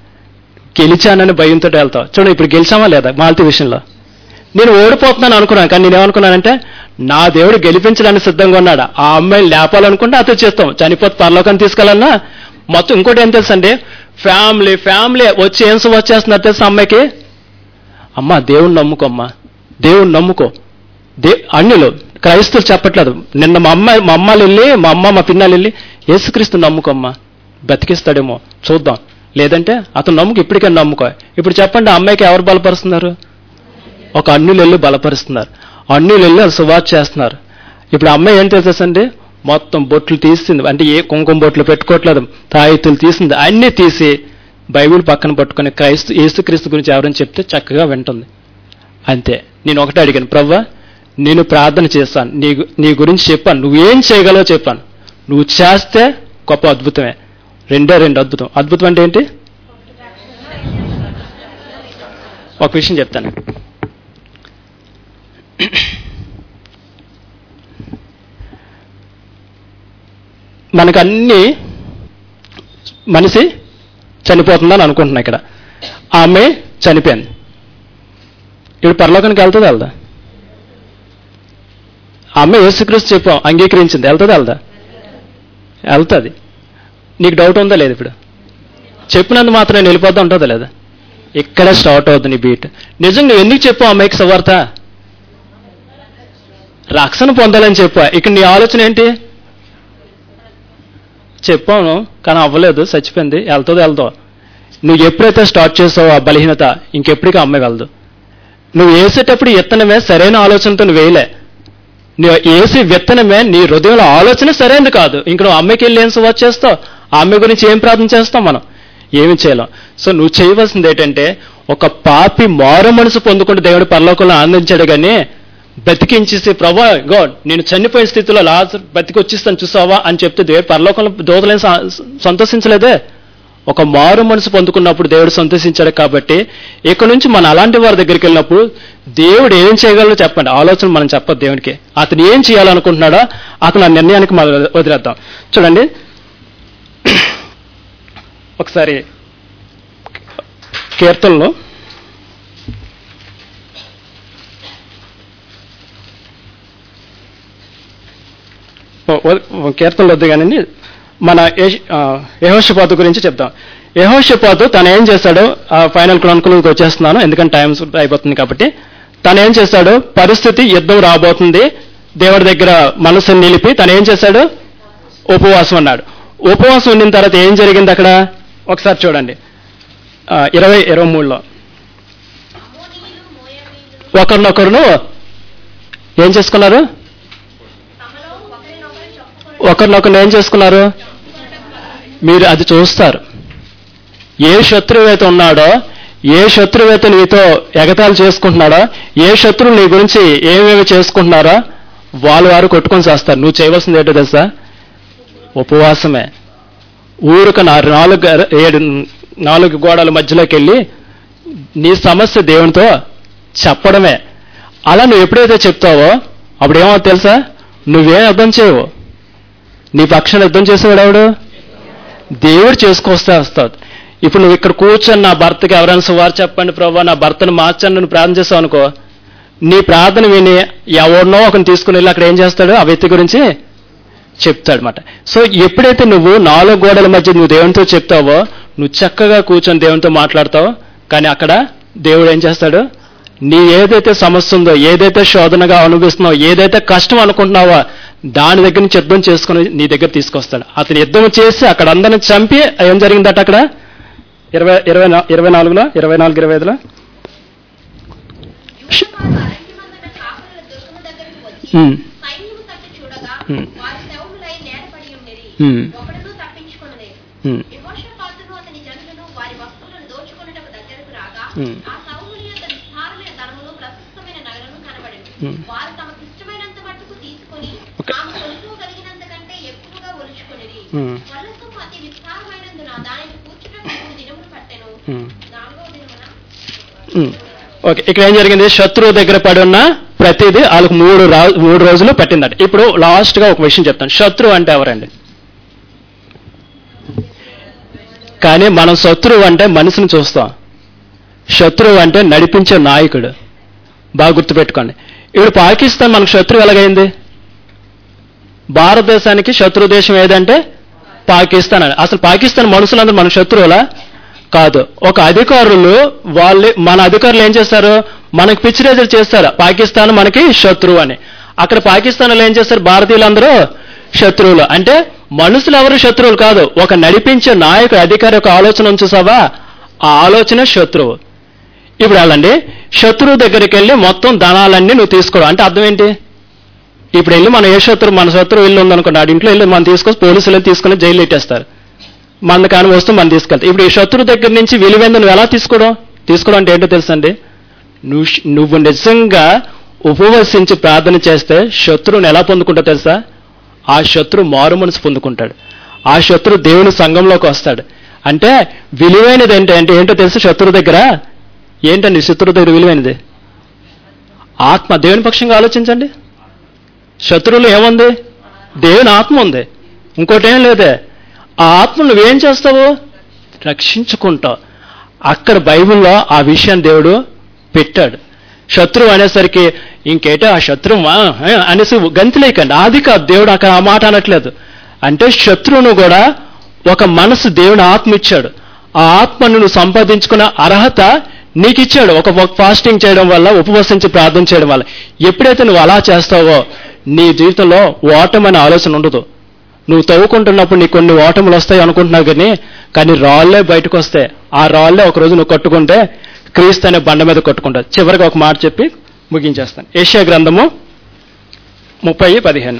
గెలిచానని భయంతో వెళ్తావు చూడండి ఇప్పుడు గెలిచామా లేదా మాలతి విషయంలో నేను ఓడిపోతున్నాను అనుకున్నాను కానీ నేనేమనుకున్నానంటే నా దేవుడు గెలిపించడానికి సిద్ధంగా ఉన్నాడు ఆ అమ్మాయిని లేపాలనుకుంటే అతను చేస్తాం చనిపోతే పరలోకాన్ని తీసుకెళ్ళన్నా మొత్తం ఇంకోటి ఏం తెలుసండి ఫ్యామిలీ ఫ్యామిలీ వచ్చి ఏం సుఖం వచ్చేస్తున్నారు తెలుసా అమ్మాయికి అమ్మ దేవుణ్ణి నమ్ముకోమ్మా దేవుణ్ణి నమ్ముకో దే అన్యులు క్రైస్తులు చెప్పట్లేదు నిన్న మా అమ్మాయి మా అమ్మాలు వెళ్ళి మా అమ్మ మా పిన్నాలు వెళ్ళి యేసుక్రీస్తు నమ్ముకోమ్మా బతికిస్తాడేమో చూద్దాం లేదంటే అతను నమ్ముకు ఇప్పటికైనా నమ్ముకో ఇప్పుడు చెప్పండి ఆ అమ్మాయికి ఎవరు బలపరుస్తున్నారు ఒక అన్యులు వెళ్ళి బలపరుస్తున్నారు అన్యులు వెళ్ళి వాళ్ళు సువార్త చేస్తున్నారు ఇప్పుడు ఆ అమ్మాయి ఏం తెలుసండి మొత్తం బొట్లు తీసింది అంటే ఏ కుంకుమ బొట్లు పెట్టుకోవట్లేదు తాయితులు తీసింది అన్నీ తీసి బైబిల్ పక్కన పట్టుకొని క్రైస్తు యేసుక్రీస్తు గురించి ఎవరైనా చెప్తే చక్కగా వింటుంది అంతే నేను ఒకటే అడిగాను ప్రవ్వా నేను ప్రార్థన చేస్తాను నీ గు- నీ గురించి చెప్పాను నువ్వేం చేయగలవో చెప్పాను నువ్వు చేస్తే గొప్ప అద్భుతమే రెండే రెండు అద్భుతం అద్భుతం అంటే ఏంటి ఒక విషయం చెప్తాను మనకు అన్ని మనిషి చనిపోతుందని అనుకుంటున్నా ఇక్కడ ఆ అమ్మాయి చనిపోయింది ఇప్పుడు పరలోకానికి వెళ్తుంది వెళ్దా ఆ అమ్మాయి యేసుక్రీస్తు చెప్పాం అంగీకరించింది వెళ్తుంది వెళ్దా వెళ్తుంది నీకు డౌట్ ఉందా లేదు ఇప్పుడు చెప్పినందు మాత్రం నేను వెళ్ళిపోతా ఉంటుందా లేదా ఇక్కడ స్టార్ట్ అవుతుంది నీ బీట్ నిజంగా నువ్వు ఎందుకు చెప్పావు అమ్మాయికి సువార్త రక్షణ పొందాలని చెప్పా ఇక్కడ నీ ఆలోచన ఏంటి చెప్పాను కానీ అవ్వలేదు చచ్చిపోయింది వెళ్తుంది వెళ్తావు నువ్వు ఎప్పుడైతే స్టార్ట్ చేసావో ఆ బలహీనత ఇంకెప్పటికీ అమ్మాయి వెళ్ళదు నువ్వు వేసేటప్పుడు విత్తనమే సరైన ఆలోచనతో నువ్వు వేయలే నువ్వు వేసే విత్తనమే నీ హృదయంలో ఆలోచన సరైనది కాదు ఇంక నువ్వు అమ్మాయికి వెళ్ళి ఏం సువార్త చేస్తావు ఆ అమ్మాయి గురించి ఏం ప్రార్థన చేస్తాం మనం ఏమి చేయలేం సో నువ్వు చేయవలసింది ఏంటంటే ఒక పాపి మారు మనసు పొందుకుంటూ దేవుడు పరలోకంలో ఆనందించాడు కానీ బతికించేసి ప్రభా గాడ్ నేను చనిపోయిన స్థితిలో లాజర్ బతికి వచ్చిస్తాను చూసావా అని చెప్తే దేవుడు పరలోకంలో దోతలేని సంతోషించలేదే ఒక మారు మనసు పొందుకున్నప్పుడు దేవుడు సంతోషించాడు కాబట్టి ఇక్కడ నుంచి మనం అలాంటి వారి దగ్గరికి వెళ్ళినప్పుడు దేవుడు ఏం చేయగలరో చెప్పండి ఆలోచన మనం చెప్పదు దేవుడికి అతను ఏం చేయాలనుకుంటున్నాడో అతను ఆ నిర్ణయానికి మనం వదిలేద్దాం చూడండి ఒకసారి కీర్తనలో వ- కీర్తనలు వద్దు కానీ మన యహోషపాతు గురించి చెప్తాం యహోషపాతు తను ఏం చేశాడు ఆ ఫైనల్ క్రానికల్కి వచ్చేస్తున్నాను ఎందుకంటే టైం అయిపోతుంది కాబట్టి తను ఏం చేశాడు పరిస్థితి యుద్ధం రాబోతుంది దేవుడి దగ్గర మనసుని నిలిపి తను ఏం చేశాడు ఉపవాసం అన్నాడు ఉపవాసం ఉండిన తర్వాత ఏం జరిగింది అక్కడ ఒకసారి చూడండి ఆ, ఇరవై ఇరవై మూడులో అమోనీయులు మోయాబీయులు ఒకరినొకరును ఏం చేసుకున్నారు తమలో ఒకరినొకరు చెప్పుకొని ఒకరినొకరు ఏం చేసుకున్నారు మీరు అది చూస్తారు ఏ శత్రువు అయితే ఉన్నాడో ఏ శత్రువు అయితే నీతో ఎగతాలు చేసుకుంటున్నాడో ఏ శత్రువు నీ గురించి ఏమేమి చేసుకుంటున్నారో వాళ్ళు వారు కొట్టుకొని చేస్తారు నువ్వు చేయవలసింది ఏంటో తెలుసా ఉపవాసమే ఊరుక నా నాలుగు గర- ఏడు నాలుగు గోడల మధ్యలోకి వెళ్ళి నీ సమస్య దేవునితో చెప్పడమే అలా నువ్వు ఎప్పుడైతే చెప్తావో అప్పుడు ఏమో తెలుసా నువ్వేం అర్థం చేయవు నీ పక్షాన యుద్ధం చేసేవాడు ఎవడు దేవుడు చేసుకొస్తే వస్తాడు ఇప్పుడు నువ్వు ఇక్కడ కూర్చొని నా భర్తకి ఎవరైనా సువారు చెప్పండి ప్రభావ నా భర్తను మార్చండి నువ్వు ప్రార్థన చేస్తావు అనుకో నీ ప్రార్థన విని ఎవరినో ఒకరిని తీసుకుని వెళ్ళి అక్కడ ఏం చేస్తాడు ఆ వ్యక్తి గురించి చెప్తాడు అనమాట సో ఎప్పుడైతే నువ్వు నాలుగు గోడల మధ్య నువ్వు దేవునితో చెప్తావో నువ్వు చక్కగా కూర్చొని దేవునితో మాట్లాడతావో కానీ అక్కడ దేవుడు ఏం చేస్తాడు నీ ఏదైతే సమస్య ఉందో ఏదైతే శోధనగా అనుభవిస్తున్నావో ఏదైతే కష్టం అనుకుంటున్నావో దాని దగ్గర నుంచి యుద్ధం చేసుకుని నీ దగ్గర తీసుకొస్తాడు అతను యుద్ధం చేసి అక్కడ అందరిని చంపి ఏం జరిగిందట అక్కడ ఇరవై ఇరవై నా- ఇరవై నాలుగులో ఇరవై నాలుగు ఇరవై ఐదులో యూదవారు అరణ్యమందున కాపురుల దుర్గము దగ్గరకు వచ్చి ఉమ్, సైన్యము తట్టు చూడగా Hmm. వారి శవములై నేలపడి ఉండేది Hmm. ఒకడును తప్పించుకొనలేదు ఉమ్, యెహోషాపాతును అతని జనులను వారి వస్తువులను దోచుకొనుటకు దగ్గరకు రాగా Hmm. ఆ సౌముని యొక్క విస్తారమైన ధనములు ప్రశస్తమైన నగరము కనబడింది Hmm. వారు తమకు ఇష్టమైనంత మట్టుకు తీసుకొని Okay. తాము కొనుక్కోగలిగినంత కంటే ఎక్కువగా ఒలుచుకొనిరి Hmm. వల్లసము అతి విస్తారమైనందున దానిని కూర్చుటకు మూడు దినములు పట్టెను ఉమ్. నాలుగవ దినమున ఉమ్. ఓకే ఇక్కడ ఏం జరిగింది శత్రువు దగ్గర పడి ఉన్న ప్రతిదీ వాళ్ళకి మూడు రా- మూడు రోజులు పట్టిందట ఇప్పుడు లాస్ట్ గా ఒక విషయం చెప్తాను శత్రువు అంటే ఎవరండి కానీ మనం శత్రువు అంటే మనిషిని చూస్తాం శత్రువు అంటే నడిపించే నాయకుడు బాగా గుర్తుపెట్టుకోండి ఇప్పుడు పాకిస్తాన్ మనకు శత్రువు ఎలాగైంది భారతదేశానికి శత్రు దేశం ఏదంటే పాకిస్తాన్ అని అసలు పాకిస్తాన్ మనుషులందరూ మన శత్రువులా కాదు ఒక అధికారులు వాళ్ళు మన అధికారులు ఏం చేస్తారు మనకి పిచ్చిరేజర్ చేస్తారు పాకిస్తాన్ మనకి శత్రువు అని అక్కడ పాకిస్తాన్లో ఏం చేస్తారు భారతీయులందరూ శత్రువులు అంటే మనుషులు ఎవరు శత్రువులు కాదు ఒక నడిపించే నాయకుడు అధికారి యొక్క ఆలోచన ఉంచుసావా ఆ ఆలోచన శత్రువు ఇప్పుడు వెళ్ళండి శత్రువు దగ్గరికి వెళ్ళి మొత్తం ధనాలన్నీ నువ్వు తీసుకోవడం అంటే అర్థం ఏంటి ఇప్పుడు వెళ్ళి మన ఏ శత్రువు మన శత్రువు ఇల్లు ఉందనుకోండి ఆడి ఇంట్లో వెళ్ళి మనం తీసుకొని పోలీసులు తీసుకుని జైలు పెట్టేస్తారు మన కాని వస్తువు మనం తీసుకెళ్తాం ఇప్పుడు ఈ శత్రువు దగ్గర నుంచి విలువైంది నువ్వు ఎలా తీసుకోవడం తీసుకోవడం అంటే ఏంటో తెలుసండి నువ్వు శ- నువ్వు నిజంగా ఉపవసించి ప్రార్థన చేస్తే శత్రువుని ఎలా పొందుకుంటావు తెలుసా ఆ శత్రువు మారు మనసు పొందుకుంటాడు ఆ శత్రువు దేవుని సంఘంలోకి వస్తాడు అంటే విలువైనది ఏంటి అంటే ఏంటో తెలుసు శత్రువు దగ్గర ఏంటండి శత్రువు దగ్గర విలువైనది ఆత్మ దేవుని పక్షంగా ఆలోచించండి శత్రువులు ఏముంది దేవుని ఆత్మ ఉంది ఇంకోటి ఏం లేదే ఆ ఆత్మ నువ్వేం చేస్తావు రక్షించుకుంటావు అక్కడ బైబిల్లో ఆ విషయాన్ని దేవుడు పెట్టాడు శత్రువు అనేసరికి ఇంకేటో ఆ శత్రువా ఆ, అనేసి గంతులేకండి అది కాదు దేవుడు అక్కడ ఆ మాట అనట్లేదు అంటే శత్రువును కూడా ఒక మనసు దేవుని ఆత్మ ఇచ్చాడు ఆ ఆత్మను నువ్వు సంపాదించుకున్న అర్హత నీకు ఇచ్చాడు ఒక ఫాస్టింగ్ చేయడం వల్ల ఉపవసించి ప్రార్థన చేయడం వల్ల ఎప్పుడైతే నువ్వు అలా చేస్తావో నీ జీవితంలో ఓటమనే ఆలోచన ఉండదు నువ్వు తవ్వుకుంటున్నప్పుడు నీకు కొన్ని ఓటములు వస్తాయి అనుకుంటున్నావు కానీ కానీ రాళ్ళే బయటకు వస్తాయి ఆ రాళ్ళే ఒక రోజు నువ్వు కట్టుకుంటే క్రీస్తు అనే బండ మీద కొట్టుకుంటావు చివరికి ఒక మాట చెప్పి ముగించేస్తాను ఏషియా గ్రంథము ముప్పై పదిహేను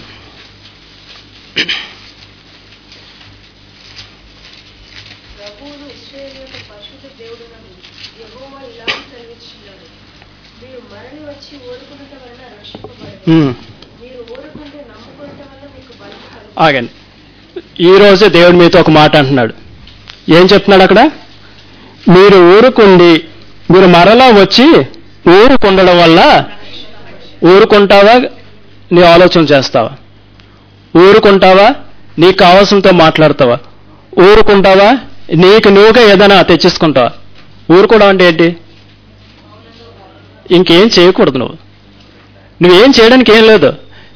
ప్రభువును ఇశ్రాయేలు యొక్క పరిశుద్ధ దేవుడునని యెహోవా ఇలా సెలవిస్తున్నాడు మీరు మరలి వచ్చి ఓడుకున్నట వలన రక్షింపబడదు ఉమ్, మీరు ఓడుకుంటే నమ్ముకున్నట వల్ల మీకు బలం కలుగుతుంది ఆగండి ఈ రోజే దేవుడు మీతో ఒక మాట అంటున్నాడు ఏం చెప్తున్నాడు అక్కడ మీరు ఊరుకుండి మీరు మరలా వచ్చి ఊరుకుండడం వల్ల ఊరుకుంటావా నీ ఆలోచన చేస్తావా ఊరుకుంటావా నీకు కావాల్సినతో మాట్లాడతావా ఊరుకుంటావా నీకు నువ్వుగా ఏదైనా తెచ్చేసుకుంటావా ఊరుకోవడం అంటే ఏంటి ఇంకేం చేయకూడదు నువ్వు నువ్వేం చేయడానికి ఏం లేదు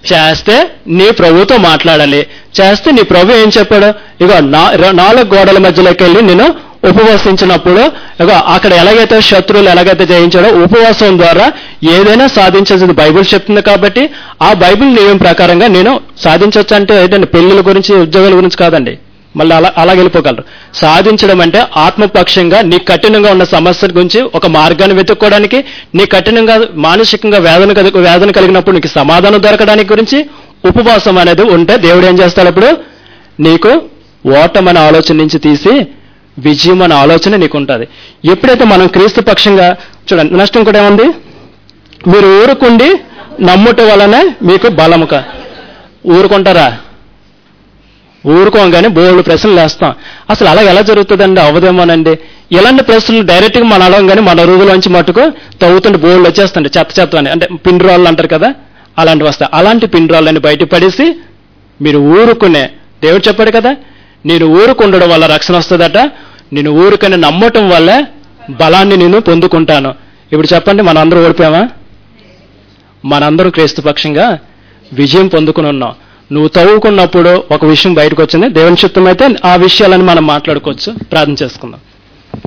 చేస్తే నీ ప్రభుతో మాట్లాడాలి చేస్తే నీ ప్రభు ఏం చెప్పాడు ఇగో నా ర- నాలుగు గోడల మధ్యలోకి వెళ్ళి నేను ఉపవసించినప్పుడు ఇగో అక్కడ ఎలాగైతే శత్రువులు ఎలాగైతే జయించాడో ఉపవాసం ద్వారా ఏదైనా సాధించేది బైబిల్ చెప్తుంది కాబట్టి ఆ బైబిల్ నియమం ప్రకారంగా నేను సాధించవచ్చు అంటే ఏంటంటే పెళ్లిల గురించి ఉద్యోగాల గురించి కాదండి మళ్ళీ అలా అలా వెళ్ళిపోగలరు సాధించడం అంటే ఆత్మపక్షంగా నీ కఠినంగా ఉన్న సమస్యల గురించి ఒక మార్గాన్ని వెతుక్కోవడానికి నీ కఠినంగా మానసికంగా వేదన కలి- వేదన కలిగినప్పుడు నీకు సమాధానం దొరకడానికి గురించి ఉపవాసం అనేది ఉంటే దేవుడు ఏం చేస్తాడు అప్పుడు నీకు ఓటమనే ఆలోచన నుంచి తీసి విజయం అనే ఆలోచన నీకు ఉంటుంది ఎప్పుడైతే మనం క్రీస్తు పక్షంగా చూడండి నష్టం కూడా ఏముంది మీరు ఊరుకుండి నమ్ముట వలనే మీకు బలముక ఊరుకుంటారా ఊరుకోగానే బోళ్ళు ప్రశ్నలు వేస్తాం అసలు అలా ఎలా జరుగుతుందండి అవ్వదేమోనండి ఇలాంటి ప్రశ్నలు డైరెక్ట్గా మన అడగంగానే మన రోజులోంచి మటుకు తవ్వుతుంటే బోళ్ళు వచ్చేస్తుంటే చెత్త చెత్త అని అంటే పిండి రాళ్ళు అంటారు కదా అలాంటివి వస్తాయి అలాంటి పిండి రాళ్ళని బయట పడేసి మీరు ఊరుకునే దేవుడు చెప్పాడు కదా నేను ఊరుకుండడం వల్ల రక్షణ వస్తుందట నేను ఊరుకుని నమ్మటం వల్ల బలాన్ని నేను పొందుకుంటాను ఇప్పుడు చెప్పండి మనందరూ ఓడిపోయామా మనందరం క్రీస్తు పక్షంగా విజయం పొందుకుని ఉన్నాం నువ్వు తవ్వుకున్నప్పుడు ఒక విషయం బయటకు వచ్చింది దేవుని చిత్తం అయితే ఆ విషయాలను మనం మాట్లాడుకోవచ్చు ప్రార్థన చేసుకుందాం